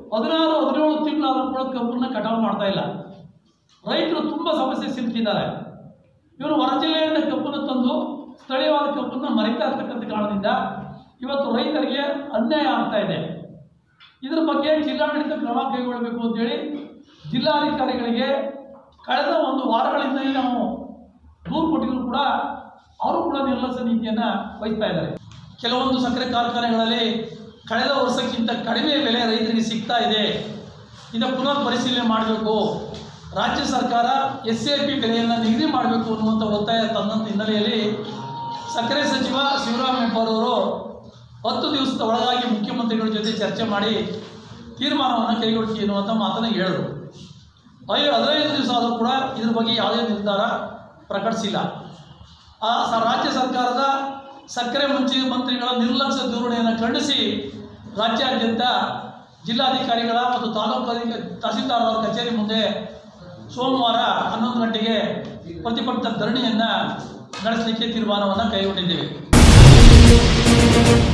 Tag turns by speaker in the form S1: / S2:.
S1: ಹದಿನಾರು ಹದಿನೇಳು ತಿಂಗಳಾದರೂ ಕೂಡ ಕಬ್ಬನ್ನ ಕಟಾವು ಮಾಡ್ತಾ ಇಲ್ಲ ರೈತರು ತುಂಬ ಸಮಸ್ಯೆ ಸಿಲುಕಿದ್ದಾರೆ ಇವರು ಹೊರ ಜಿಲ್ಲೆಯಿಂದ ಕಬ್ಬನ್ನು ತಂದು ಸ್ಥಳೀಯವಾದ ಕಬ್ಬನ್ನು ಮರಿತಾ ಇರ್ತಕ್ಕಂಥ ಕಾರಣದಿಂದ ಇವತ್ತು ರೈತರಿಗೆ ಅನ್ಯಾಯ ಆಗ್ತಾ ಇದೆ ಇದ್ರ ಬಗ್ಗೆ ಜಿಲ್ಲಾಡಳಿತ ಕ್ರಮ ಕೈಗೊಳ್ಳಬೇಕು ಅಂತೇಳಿ ಜಿಲ್ಲಾಧಿಕಾರಿಗಳಿಗೆ ಕಳೆದ ಒಂದು ವಾರಗಳಿಂದ ನಾವು ದೂರು ಕೊಟ್ಟಿದ್ರು ಕೂಡ ಅವರು ಕೂಡ ನಿರ್ಲಕ್ಷ್ಯ ನೀತಿಯನ್ನು ವಹಿಸ್ತಾ ಇದ್ದಾರೆ ಕೆಲವೊಂದು ಸಕ್ಕರೆ ಕಾರ್ಖಾನೆಗಳಲ್ಲಿ ಕಳೆದ ವರ್ಷಕ್ಕಿಂತ ಕಡಿಮೆ ಬೆಲೆ ರೈತರಿಗೆ ಸಿಗ್ತಾ ಇದೆ ಇದನ್ನು ಪುನರ್ ಪರಿಶೀಲನೆ ಮಾಡಬೇಕು ರಾಜ್ಯ ಸರ್ಕಾರ ಎಸ್ ಎ ಪಿ ಬೆಲೆಯನ್ನು ನಿಗದಿ ಮಾಡಬೇಕು ಅನ್ನುವಂಥ ಒತ್ತಾಯ ತಂದಂಥ ಹಿನ್ನೆಲೆಯಲ್ಲಿ ಸಕ್ಕರೆ ಸಚಿವ ಶಿವರಾಮ ಹೆಬ್ಬಾರವರು ಹತ್ತು ದಿವಸದ ಒಳಗಾಗಿ ಮುಖ್ಯಮಂತ್ರಿಗಳ ಜೊತೆ ಚರ್ಚೆ ಮಾಡಿ ತೀರ್ಮಾನವನ್ನು ಕೈಗೊಳ್ತೀವಿ ಎನ್ನುವಂಥ ಮಾತನ್ನು ಹೇಳಿದ್ರು ಐ ಹದಿನೈದು ದಿವಸ ಆದರೂ ಕೂಡ ಇದ್ರ ಬಗ್ಗೆ ಯಾವುದೇ ನಿರ್ಧಾರ ಪ್ರಕಟಿಸಿಲ್ಲ ಆ ಸ- ರಾಜ್ಯ ಸರ್ಕಾರದ ಸಕ್ಕರೆ ಮಂತ್ರಿ ಮಂತ್ರಿಗಳ ನಿರ್ಲಕ್ಷ್ಯ ಧೋರಣೆಯನ್ನು ಖಂಡಿಸಿ ರಾಜ್ಯಾದ್ಯಂತ ಜಿಲ್ಲಾಧಿಕಾರಿಗಳ ಮತ್ತು ತಾಲೂಕು ಅಧಿಕ ತಹಸೀಲ್ದಾರ್ ಅವರ ಕಚೇರಿ ಮುಂದೆ ಸೋಮವಾರ ಹನ್ನೊಂದು ಗಂಟೆಗೆ ಪ್ರತಿಭಟನಾ ಧರಣಿಯನ್ನು ನಡೆಸಲಿಕ್ಕೆ ತೀರ್ಮಾನವನ್ನು ಕೈಗೊಂಡಿದ್ದೇವೆ